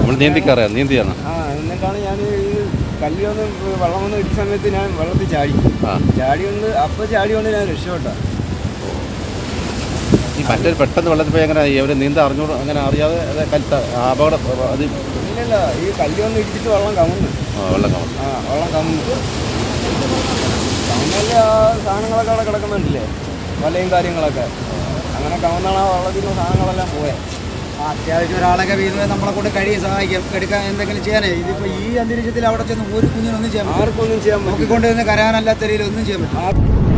നമ്മൾ നീന്തിക്കറിയാം നീന്തിയാണ് ആ എന്നിട്ടാണ് ഞാൻ ഈ കല്ലിൽ വന്ന് വെള്ളം വന്ന് ഇടിച്ച സമയത്ത് ഞാൻ വെള്ളത്തിൽ ചാടി ആ ചാടി കൊണ്ട് അപ്പോൾ ചാടി കൊണ്ട് ഞാൻ രക്ഷപ്പെട്ട ഈ മറ്റൊരു പെട്ടെന്ന് വെള്ളത്തിൽ പോയി അങ്ങനെ അവർ നീന്താൻ അറിഞ്ഞോട് അങ്ങനെ അറിയാതെ അത് കൽത്ത അപകടം അത് ഇല്ലല്ല ഈ കല്ല് വന്ന് ഇടിച്ചിട്ട് വെള്ളം കമുന്നു ആ, വെള്ളം കാണും ആ വെള്ളം കമുന്നു കമുന്നല്ലേ ആ സാധനങ്ങളൊക്കെ അവിടെ കിടക്കുന്നുണ്ടല്ലേ വലയും കാര്യങ്ങളൊക്കെ അങ്ങനെ കമന്നാണ് ആ വെള്ളത്തിൽ സാധനങ്ങളെല്ലാം പോയത് അത്യാവശ്യം ഒരാളൊക്കെ വീഴുന്നത് നമ്മളെ കൊണ്ട് കഴിയും സഹായിക്കും എടുക്കാൻ എന്തെങ്കിലും ചെയ്യാനേ ഇതിപ്പോൾ ഈ അന്തരീക്ഷത്തിൽ അവിടെ ചെന്ന് ഒരു കുഞ്ഞിനൊന്നും ചെയ്യാൻ പറ്റില്ല ആർക്കൊന്നും ചെയ്യാൻ പറ്റില്ല നോക്കിക്കൊണ്ട് നിന്ന് കരാനല്ലാത്ത രീതിയിൽ ഒന്നും ചെയ്യാൻ പറ്റില്ല ആ